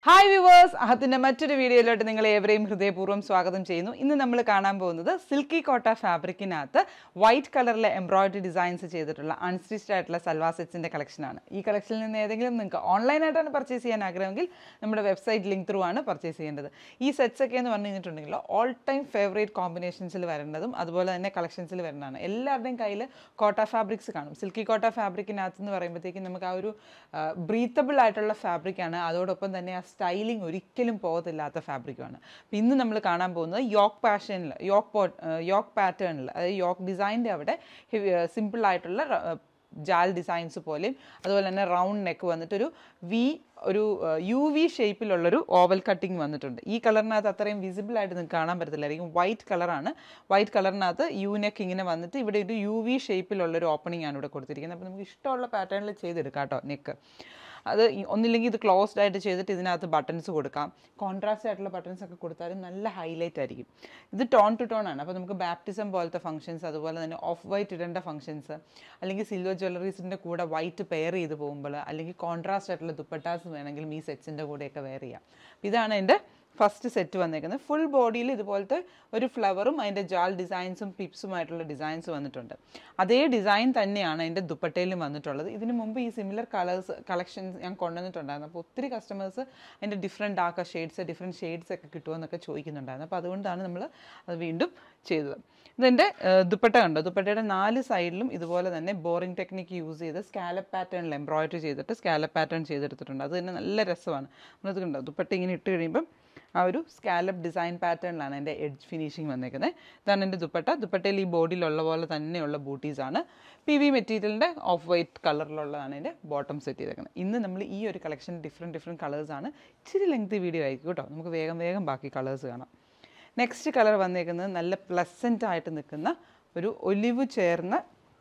hi viewers അഹത്തിന്റെ മറ്റൊരു വീഡിയോയിലോട്ട് നിങ്ങൾ ഏവരെയും ഹൃദയപൂർവ്വം സ്വാഗതം ചെയ്യുന്നു ഇന്ന് നമ്മൾ കാണാൻ പോകുന്നത് സിൽക്കി കോട്ട ഫാബ്രിക്കിനകത്ത് വൈറ്റ് കളറിലെ എംബ്രോയിഡറി ഡിസൈൻസ് ചെയ്തിട്ടുള്ള അൺസ്റ്റിച്ച്ഡ് ആയിട്ടുള്ള സൽവാർ സെറ്റ്സിന്റെ കളക്ഷനാണ് ഈ കളക്ഷനിൽ നിന്ന് ഏതെങ്കിലും നിങ്ങൾക്ക് ഓൺലൈനായിട്ടാണ് പർച്ചേസ് ചെയ്യാൻ ആഗ്രഹമെങ്കിൽ നമ്മുടെ വെബ്സൈറ്റ് ലിങ്ക് ത്രൂ ആണ് പർച്ചേസ് ചെയ്യേണ്ടത് ഈ സെറ്റ്സ് ഒക്കെ എന്ന് പറഞ്ഞു കഴിഞ്ഞിട്ടുണ്ടെങ്കിൽ ഓൾ ടൈം ഫേവറേറ്റ് കോമ്പിനേഷൻസിൽ വരേണ്ടതും അതുപോലെ തന്നെ കളക്ഷൻസിൽ വരുന്നതാണ് എല്ലാവരുടെയും കയ്യിൽ കോട്ട ഫാബ്രിക്സ് കാണും സിൽക്കി കോട്ട ഫാബ്രിക്കിനകത്ത് എന്ന് പറയുമ്പോഴത്തേക്കും നമുക്ക് ആ ഒരു ബ്രീത്തബിൾ ആയിട്ടുള്ള ഫാബ്രിക്കാണ് അതോടൊപ്പം തന്നെ ആ സ്റ്റൈലിംഗ് ഒരിക്കലും പോകത്തില്ലാത്ത ഫാബ്രിക്കുമാണ് അപ്പോൾ ഇന്ന് നമ്മൾ കാണാൻ പോകുന്നത് യോക്ക് പാഷനിൽ യോക്ക് പോ യോക്ക് പാറ്റേണിൽ അതായത് യോക്ക് ഡിസൈൻ്റെ അവിടെ സിമ്പിൾ ആയിട്ടുള്ള ജാൽ ഡിസൈൻസ് പോലെയും അതുപോലെ തന്നെ റൗണ്ട് നെക്ക് വന്നിട്ടൊരു വി ഒരു യു വി ഷേപ്പിലുള്ളൊരു ഓവൽ കട്ടിങ് വന്നിട്ടുണ്ട് ഈ കളറിനകത്ത് അത്രയും വിസിബിൾ ആയിട്ട് നിങ്ങൾക്ക് കാണാൻ പറ്റത്തില്ലായിരിക്കും വൈറ്റ് കളറാണ് വൈറ്റ് കളറിനകത്ത് യു നെക്ക് ഇങ്ങനെ വന്നിട്ട് ഇവിടെ ഒരു യു വി ഷേപ്പിലുള്ളൊരു ഓപ്പണിംഗ് ആണ് ഇവിടെ കൊടുത്തിരിക്കുന്നത് അപ്പോൾ നമുക്ക് ഇഷ്ടമുള്ള പാറ്റേണിൽ ചെയ്തെടുക്കാം കേട്ടോ നെക്ക് അത് ഈ- ഒന്നില്ലെങ്കിൽ ഇത് ക്ലോസ്ഡ് ആയിട്ട് ചെയ്തിട്ട് ഇതിനകത്ത് ബട്ടൺസ് കൊടുക്കാം കോൺട്രാസ്റ്റ് ആയിട്ടുള്ള ബട്ടൺസ് ഒക്കെ കൊടുത്താലും നല്ല ഹൈലൈറ്റ് ആയിരിക്കും ഇത് ടോൺ ടു ടോൺ ആണ് അപ്പോൾ നമുക്ക് ബാപ്റ്റിസം പോലത്തെ ഫംഗ്ഷൻസ് അതുപോലെ തന്നെ ഓഫ് വൈറ്റ് ഇടേണ്ട ഫംഗ്ഷൻസ് അല്ലെങ്കിൽ സിൽവർ ജ്വല്ലറീസിൻ്റെ കൂടെ വൈറ്റ് പെയർ ചെയ്ത് പോകുമ്പോൾ അല്ലെങ്കിൽ കോൺട്രാസ്റ്റ് ആയിട്ടുള്ള ദുപ്പട്ടാസ് വേണമെങ്കിലും ഈ സെറ്റ്സിൻ്റെ കൂടെയൊക്കെ വെയർ ചെയ്യാം അപ്പോൾ ഇതാണ് എൻ്റെ ഫസ്റ്റ് സെറ്റ് വന്നേക്കുന്നത് ഫുൾ ബോഡിയിൽ ഇതുപോലത്തെ ഒരു ഫ്ലവറും അതിൻ്റെ ജാൽ ഡിസൈൻസും പിപ്സുമായിട്ടുള്ള ഡിസൈൻസ് വന്നിട്ടുണ്ട് അതേ ഡിസൈൻ തന്നെയാണ് അതിൻ്റെ ദുപ്പട്ടയിലും വന്നിട്ടുള്ളത് ഇതിന് മുമ്പ് ഈ സിമിലർ കളേഴ്സ് കളക്ഷൻസ് ഞാൻ കൊണ്ടുവന്നിട്ടുണ്ടായിരുന്നു അപ്പോൾ ഒത്തിരി കസ്റ്റമേഴ്സ് അതിൻ്റെ different dark shades different shades ഒക്കെ കിട്ടുമെന്നൊക്കെ ചോദിക്കുന്നുണ്ടായിരുന്നു അപ്പോൾ അതുകൊണ്ടാണ് നമ്മൾ അത് വീണ്ടും ചെയ്തത് ഇതിൻ്റെ ദുപ്പട്ട കണ്ടോ ദുപ്പട്ടയുടെ നാല് സൈഡിലും ഇതുപോലെ തന്നെ ബോറിംഗ് ടെക്നിക്ക് യൂസ് ചെയ്ത് സ്കാലപ്പ് പാറ്റേണിൽ എംബ്രോയിഡറി ചെയ്തിട്ട് സ്കാലപ്പ് പാറ്റേൺ ചെയ്തെടുത്തിട്ടുണ്ട് അത് തന്നെ നല്ല രസമാണ് നമ്മളത് കണ്ടോ ദുപ്പട്ട ഇങ്ങനെ ഇട്ട് കഴിയുമ്പം ആ ഒരു സ്കാലപ്പ് ഡിസൈൻ പാറ്റേണിലാണ് എൻ്റെ എഡ്ജ് ഫിനിഷിങ് വന്നേക്കുന്നത് ഇതാണ് എൻ്റെ ദുപ്പട്ട ദുപ്പട്ടയിൽ ഈ ബോഡിയിലുള്ള പോലെ തന്നെയുള്ള ബൂട്ടീസ് ആണ് പി വി മെറ്റീരിയലിൻ്റെ ഓഫ് വൈറ്റ് കളറിലുള്ളതാണ് എൻ്റെ ബോട്ടം സെറ്റ് ചെയ്തേക്കുന്നത് ഇന്ന് നമ്മൾ ഈ ഒരു കളക്ഷൻ ഡിഫറെൻറ്റ് ഡിഫറെൻറ്റ് കളേഴ്സാണ് ഇച്ചിരി ലെങ്ത് വീഡിയോ ആയിരിക്കും കേട്ടോ നമുക്ക് വേഗം വേഗം ബാക്കി കളേഴ്സ് കാണാം നെക്സ്റ്റ് കളർ വന്നേക്കുന്നത് നല്ല പ്ലസൻ്റ് ആയിട്ട് നിൽക്കുന്ന ഒരു ഒലിവ് ചേർന്ന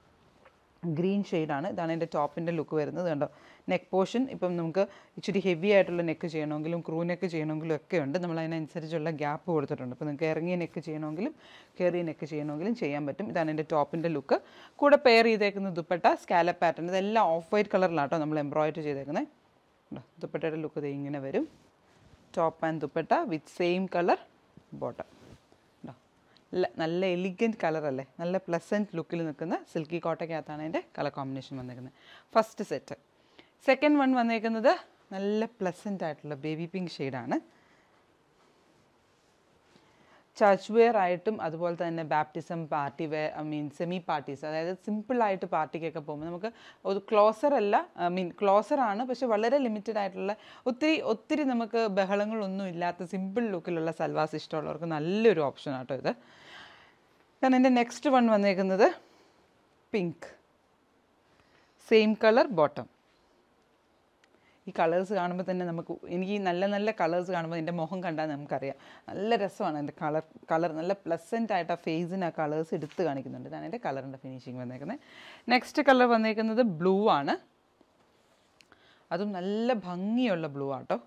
ഗ്രീൻ ഷെയ്ഡാണ് ഇതാണ് എൻ്റെ ടോപ്പിൻ്റെ ലുക്ക് വരുന്നത് കണ്ടോ നെക്ക് പോർഷൻ ഇപ്പം നമുക്ക് ഇച്ചിരി ഹെവി ആയിട്ടുള്ള നെക്ക് ചെയ്യണമെങ്കിലും ക്രൂ നെക്ക് ചെയ്യണമെങ്കിലും ഒക്കെ ഉണ്ട് നമ്മൾ അതിനനുസരിച്ചുള്ള ഗ്യാപ്പ് കൊടുത്തിട്ടുണ്ട് അപ്പോൾ നിങ്ങൾക്ക് ഇറങ്ങിയ നെക്ക് ചെയ്യണമെങ്കിലും കയറിയ നെക്ക് ചെയ്യണമെങ്കിലും ചെയ്യാൻ പറ്റും ഇതാണ് എൻ്റെ ടോപ്പിൻ്റെ ലുക്ക് കൂടെ പെയർ ചെയ്തേക്കുന്ന ദുപ്പട്ട സ്കാലപ്പ് പാറ്റേൺ ഇതെല്ലാം ഓഫ് വൈറ്റ് കളറിലാട്ടോ നമ്മൾ എംബ്രോയിഡറി ചെയ്തേക്കുന്നത് കണ്ടോ ദുപ്പട്ടയുടെ ലുക്ക് ഇത് ഇങ്ങനെ വരും top and dupatta with same colour bottom ഉണ്ടോ ല- നല്ല എലിഗൻറ്റ് കളറല്ലേ നല്ല പ്ലസൻറ്റ് ലുക്കിൽ നിൽക്കുന്ന സിൽക്കി കോട്ടയ്ക്കകത്താണ് അതിൻ്റെ കളർ കോമ്പിനേഷൻ വന്നിരിക്കുന്നത് ഫസ്റ്റ് സെറ്റ് സെക്കൻഡ് വൺ വന്നേക്കുന്നത് നല്ല പ്ലസൻ്റ് ആയിട്ടുള്ള ബേബി പിങ്ക് ഷെയ്ഡാണ് ചർച്ച് വെയർ ആയിട്ടും അതുപോലെ തന്നെ baptism party wear I mean semi parties അതായത് സിമ്പിളായിട്ട് പാർട്ടിക്കൊക്കെ പോകുമ്പോൾ നമുക്ക് ഒരു ക്ലോസർ അല്ല ഐ മീൻ ക്ലോസർ ആണ് പക്ഷെ വളരെ ലിമിറ്റഡ് ആയിട്ടുള്ള ഒത്തിരി ഒത്തിരി നമുക്ക് ബഹളങ്ങളൊന്നും ഇല്ലാത്ത സിമ്പിൾ ലുക്കിലുള്ള സൽവാസ് ഇഷ്ടമുള്ളവർക്ക് നല്ലൊരു ഓപ്ഷൻ ആട്ടോ ഇത് കാരണം എൻ്റെ നെക്സ്റ്റ് വൺ വന്നേക്കുന്നത് പിങ്ക് സെയിം കളർ ബോട്ടം ഈ കളേഴ്സ് കാണുമ്പോൾ തന്നെ നമുക്ക് എനിക്ക് ഈ നല്ല നല്ല കളേഴ്സ് കാണുമ്പോൾ എൻ്റെ മുഖം കണ്ടാൽ നമുക്കറിയാം നല്ല രസമാണ് എൻ്റെ കളർ കളർ നല്ല പ്ലസൻ്റ് ആയിട്ട് ആ ഫേസിന് ആ കളേഴ്സ് എടുത്ത് കാണിക്കുന്നുണ്ട് ഇതാണ് എൻ്റെ കളറിൻ്റെ ഫിനിഷിങ് വന്നേക്കുന്നത് നെക്സ്റ്റ് കളർ വന്നേക്കുന്നത് ബ്ലൂ ആണ് അതും നല്ല ഭംഗിയുള്ള ബ്ലൂ ആട്ടോ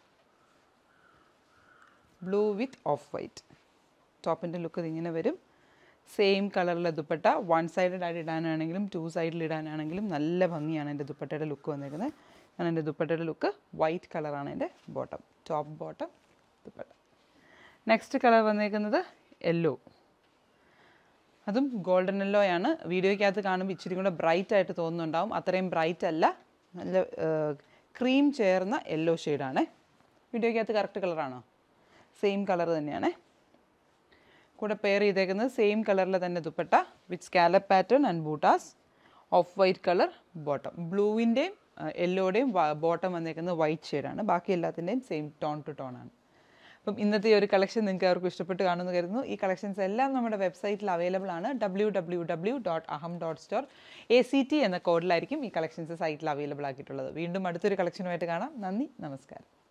ബ്ലൂ വിത്ത് ഓഫ് വൈറ്റ് ടോപ്പിൻ്റെ ലുക്ക് ഇതിങ്ങനെ വരും സെയിം കളറിലെ ദുപ്പട്ട വൺ സൈഡഡ് ആയിട്ട് ഇടാനാണെങ്കിലും ടു സൈഡിൽ ഇടാനാണെങ്കിലും നല്ല ഭംഗിയാണ് എൻ്റെ ദുപ്പട്ടയുടെ ലുക്ക് വന്നേക്കുന്നത് ഞാൻ എൻ്റെ ദുപ്പട്ടയുടെ ലുക്ക് വൈറ്റ് കളറാണ് എൻ്റെ bottom top bottom dupatta next colour വന്നേക്കുന്നത് യെല്ലോ അതും ഗോൾഡൻ യെല്ലോ ആണ് വീഡിയോയ്ക്കകത്ത് കാണുമ്പോൾ ഇച്ചിരി കൂടെ ബ്രൈറ്റ് ആയിട്ട് തോന്നുന്നുണ്ടാവും അത്രയും ബ്രൈറ്റ് അല്ല നല്ല ക്രീം ചേർന്ന യെല്ലോ ഷെയ്ഡാണ് വീഡിയോയ്ക്കകത്ത് കറക്റ്റ് കളറാണോ സെയിം കളർ തന്നെയാണ് കൂടെ പെയർ ചെയ്തേക്കുന്നത് സെയിം കളറിലെ തന്നെ dupatta with scallop pattern and butas off white colour bottom ബ്ലൂവിൻ്റെയും യെല്ലോയുടെയും ബോട്ടം വന്നേക്കുന്നത് വൈറ്റ് ഷെയ്ഡാണ് ബാക്കി എല്ലാത്തിൻ്റെയും സെയിം ടോൺ ടു ടോൺ ആണ് അപ്പം ഇന്നത്തെ ഈ ഒരു കളക്ഷൻ നിങ്ങൾക്ക് അവർക്ക് ഇഷ്ടപ്പെട്ട് കാണുമെന്ന് കരുതുന്നു ഈ കളക്ഷൻസ് എല്ലാം നമ്മുടെ വെബ്സൈറ്റിൽ അവൈലബിൾ ആണ് W W W dot Aham dot store A C T എന്ന കോഡിലായിരിക്കും ഈ കളക്ഷൻസ് സൈറ്റിൽ അവൈലബിൾ ആക്കിയിട്ടുള്ളത് വീണ്ടും അടുത്തൊരു കളക്ഷനുമായിട്ട് കാണാം നന്ദി നമസ്കാരം